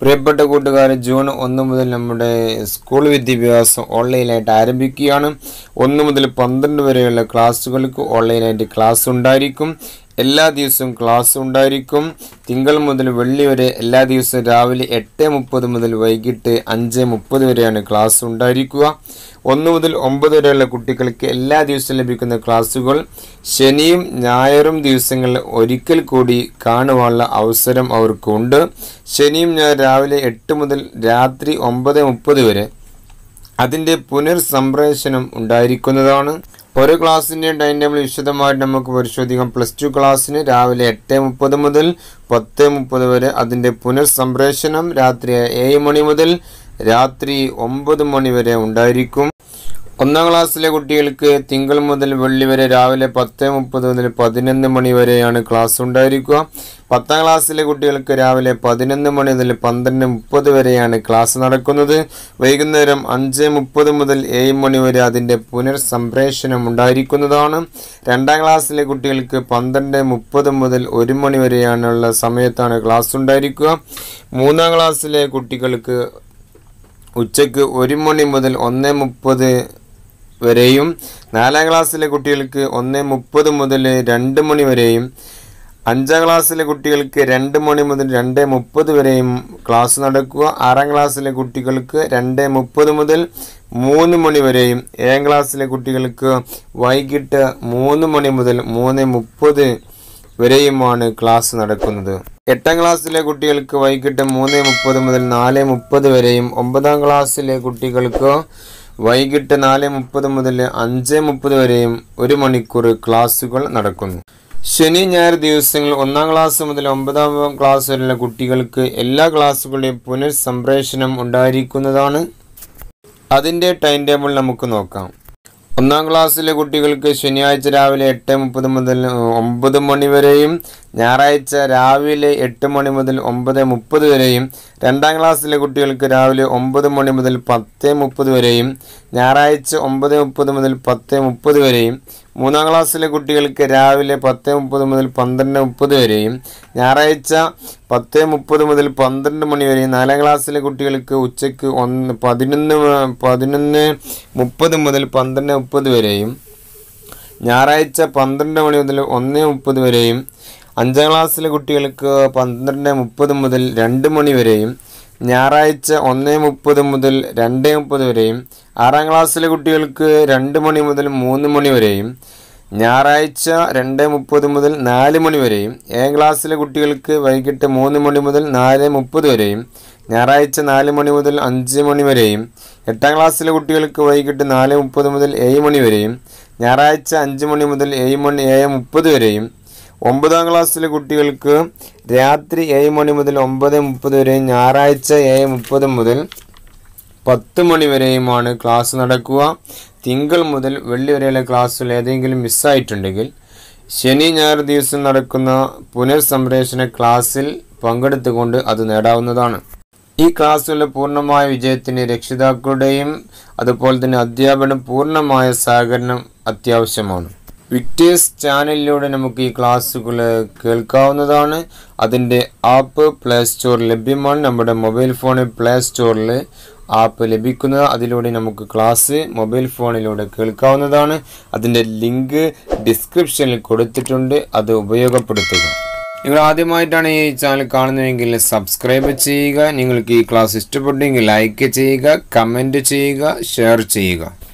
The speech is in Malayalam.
പ്രിയപ്പെട്ട കൂട്ടുകാരെ ജൂൺ ഒന്ന് മുതൽ നമ്മുടെ സ്കൂൾ വിദ്യാഭ്യാസം ഓൺലൈനായിട്ട് ആരംഭിക്കുകയാണ് ഒന്ന് മുതൽ പന്ത്രണ്ട് വരെയുള്ള ക്ലാസ്സുകൾക്ക് ഓൺലൈനായിട്ട് ക്ലാസ് ഉണ്ടായിരിക്കും എല്ലാ ദിവസവും ക്ലാസ് ഉണ്ടായിരിക്കും തിങ്കൾ മുതൽ വെള്ളി വരെ എല്ലാ ദിവസവും രാവിലെ എട്ട് മുപ്പത് മുതൽ വൈകിട്ട് അഞ്ച് മുപ്പത് വരെയാണ് ക്ലാസ് ഉണ്ടായിരിക്കുക ഒന്ന് മുതൽ ഒമ്പത് വരെയുള്ള കുട്ടികൾക്ക് എല്ലാ ദിവസവും ലഭിക്കുന്ന ക്ലാസ്സുകൾ ശനിയും ഞായറും ദിവസങ്ങളിൽ ഒരിക്കൽ കൂടി കാണുവാനുള്ള അവസരം അവർക്കുണ്ട് ശനിയും ഞായർ രാവിലെ എട്ട് മുതൽ രാത്രി ഒമ്പത് മുപ്പത് വരെ അതിൻ്റെ പുനർസംപ്രേഷണം ഉണ്ടായിരിക്കുന്നതാണ് ഓരോ ക്ലാസ്സിൻ്റെയും ടൈം ടേബിൾ വിശദമായിട്ട് നമുക്ക് പരിശോധിക്കാം പ്ലസ് ടു ക്ലാസ്സിന് രാവിലെ എട്ട് മുപ്പത് മുതൽ പത്ത് മുപ്പത് വരെ അതിൻ്റെ പുനർസംപ്രേഷണം രാത്രി ഏഴ് മണി മുതൽ രാത്രി ഒമ്പത് മണി വരെ ഉണ്ടായിരിക്കും ഒന്നാം ക്ലാസ്സിലെ കുട്ടികൾക്ക് തിങ്കൾ മുതൽ വെള്ളി വരെ രാവിലെ പത്ത് മുപ്പത് മുതൽ പതിനൊന്ന് മണി വരെയാണ് ക്ലാസ് ഉണ്ടായിരിക്കുക പത്താം ക്ലാസ്സിലെ കുട്ടികൾക്ക് രാവിലെ പതിനൊന്ന് മണി മുതൽ പന്ത്രണ്ട് മുപ്പത് വരെയാണ് ക്ലാസ് നടക്കുന്നത് വൈകുന്നേരം അഞ്ച് മുപ്പത് മുതൽ ഏഴ് മണി വരെ അതിൻ്റെ പുനർസംപ്രേഷണം ഉണ്ടായിരിക്കുന്നതാണ് രണ്ടാം ക്ലാസ്സിലെ കുട്ടികൾക്ക് പന്ത്രണ്ട് മുപ്പത് മുതൽ ഒരു മണി വരെയാണുള്ള സമയത്താണ് ക്ലാസ് ഉണ്ടായിരിക്കുക മൂന്നാം ക്ലാസ്സിലെ കുട്ടികൾക്ക് ഉച്ചയ്ക്ക് ഒരു മണി മുതൽ ഒന്ന് മുപ്പത് വരെയും നാലാം ക്ലാസ്സിലെ കുട്ടികൾക്ക് ഒന്ന് മുപ്പത് മുതൽ രണ്ട് മണി വരെയും അഞ്ചാം ക്ലാസ്സിലെ കുട്ടികൾക്ക് രണ്ട് മണി മുതൽ രണ്ട് മുപ്പത് വരെയും ക്ലാസ് നടക്കുക ആറാം ക്ലാസ്സിലെ കുട്ടികൾക്ക് രണ്ട് മുപ്പത് മുതൽ മൂന്ന് മണി വരെയും ഏഴാം ക്ലാസ്സിലെ കുട്ടികൾക്ക് വൈകിട്ട് മൂന്ന് മണി മുതൽ മൂന്ന് മുപ്പത് വരെയുമാണ് ക്ലാസ് നടക്കുന്നത് എട്ടാം ക്ലാസ്സിലെ കുട്ടികൾക്ക് വൈകിട്ട് മൂന്ന് മുപ്പത് മുതൽ നാല് മുപ്പത് വരെയും ഒമ്പതാം ക്ലാസ്സിലെ കുട്ടികൾക്ക് വൈകിട്ട് നാല് മുപ്പത് മുതൽ അഞ്ച് മുപ്പത് വരെയും ഒരു മണിക്കൂർ ക്ലാസ്സുകൾ നടക്കുന്നു ശനി ഞായർ ദിവസങ്ങളിൽ ഒന്നാം ക്ലാസ് മുതൽ ഒമ്പതാം ക്ലാസ് വരെയുള്ള കുട്ടികൾക്ക് എല്ലാ ക്ലാസ്സുകളുടെയും പുനർസംപ്രേഷണം ഉണ്ടായിരിക്കുന്നതാണ് അതിൻ്റെ ടൈം ടേബിൾ നമുക്ക് നോക്കാം ഒന്നാം ക്ലാസ്സിലെ കുട്ടികൾക്ക് ശനിയാഴ്ച രാവിലെ എട്ട് മുപ്പത് മുതൽ ഒമ്പത് മണി വരെയും ഞായറാഴ്ച രാവിലെ എട്ട് മണി മുതൽ ഒമ്പത് മുപ്പത് വരെയും രണ്ടാം ക്ലാസ്സിലെ കുട്ടികൾക്ക് രാവിലെ ഒമ്പത് മണി മുതൽ പത്ത് മുപ്പത് വരെയും ഞായറാഴ്ച ഒമ്പത് മുപ്പത് മുതൽ പത്ത് മുപ്പത് വരെയും മൂന്നാം ക്ലാസ്സിലെ കുട്ടികൾക്ക് രാവിലെ പത്ത് മുപ്പത് മുതൽ പന്ത്രണ്ട് മുപ്പത് വരെയും ഞായറാഴ്ച പത്ത് മുപ്പത് മുതൽ പന്ത്രണ്ട് മണി വരെയും നാലാം ക്ലാസ്സിലെ കുട്ടികൾക്ക് ഉച്ചയ്ക്ക് ഒന്ന് പതിനൊന്ന് പതിനൊന്ന് മുപ്പത് മുതൽ പന്ത്രണ്ട് മുപ്പത് വരെയും ഞായറാഴ്ച പന്ത്രണ്ട് മണി മുതൽ ഒന്ന് മുപ്പത് വരെയും അഞ്ചാം ക്ലാസ്സിലെ കുട്ടികൾക്ക് പന്ത്രണ്ട് മുപ്പത് മുതൽ രണ്ട് മണി വരെയും ഞായറാഴ്ച ഒന്ന് മുപ്പത് മുതൽ രണ്ട് മുപ്പത് വരെയും ആറാം ക്ലാസ്സിലെ കുട്ടികൾക്ക് രണ്ട് മണി മുതൽ മൂന്ന് മണി വരെയും ഞായറാഴ്ച രണ്ട് മുപ്പത് മുതൽ നാല് മണി വരെയും ഏഴാം ക്ലാസ്സിലെ കുട്ടികൾക്ക് വൈകിട്ട് മൂന്ന് മണി മുതൽ നാല് മുപ്പത് വരെയും ഞായറാഴ്ച നാല് മണി മുതൽ അഞ്ച് മണി വരെയും എട്ടാം ക്ലാസ്സിലെ കുട്ടികൾക്ക് വൈകിട്ട് നാല് മുപ്പത് മുതൽ ഏഴ് മണി വരെയും ഞായറാഴ്ച അഞ്ച് മണി മുതൽ ഏഴ് മണി ഏഴ് മുപ്പത് വരെയും ഒമ്പതാം ക്ലാസ്സിലെ കുട്ടികൾക്ക് രാത്രി ഏഴ് മണി മുതൽ ഒമ്പത് മുപ്പത് വരെയും ഞായറാഴ്ച ഏഴ് മുപ്പത് മുതൽ പത്ത് മണി വരെയുമാണ് ക്ലാസ് നടക്കുക തിങ്കൾ മുതൽ വെള്ളി വരെയുള്ള ക്ലാസ്സുകൾ ഏതെങ്കിലും മിസ്സായിട്ടുണ്ടെങ്കിൽ ശനി ഞായർ ദിവസം നടക്കുന്ന പുനർസംപ്രേഷണ ക്ലാസ്സിൽ പങ്കെടുത്തുകൊണ്ട് അത് നേടാവുന്നതാണ് ഈ ക്ലാസ്സുകളുടെ പൂർണ്ണമായ വിജയത്തിന് രക്ഷിതാക്കളുടെയും അതുപോലെ തന്നെ അധ്യാപനം പൂർണ്ണമായ സഹകരണം അത്യാവശ്യമാണ് വിക്ടേഴ്സ് ചാനലിലൂടെ നമുക്ക് ഈ ക്ലാസ്സുകൾ കേൾക്കാവുന്നതാണ് അതിൻ്റെ ആപ്പ് പ്ലേ സ്റ്റോറിൽ ലഭ്യമാണ് നമ്മുടെ മൊബൈൽ ഫോണിൽ പ്ലേ സ്റ്റോറിൽ ആപ്പ് ലഭിക്കുന്നത് അതിലൂടെ നമുക്ക് ക്ലാസ് മൊബൈൽ ഫോണിലൂടെ കേൾക്കാവുന്നതാണ് അതിൻ്റെ ലിങ്ക് ഡിസ്ക്രിപ്ഷനിൽ കൊടുത്തിട്ടുണ്ട് അത് ഉപയോഗപ്പെടുത്തുക നിങ്ങൾ ആദ്യമായിട്ടാണ് ഈ ചാനൽ കാണുന്നതെങ്കിൽ സബ്സ്ക്രൈബ് ചെയ്യുക നിങ്ങൾക്ക് ഈ ക്ലാസ് ഇഷ്ടപ്പെട്ടെങ്കിൽ ലൈക്ക് ചെയ്യുക കമൻറ്റ് ചെയ്യുക ഷെയർ ചെയ്യുക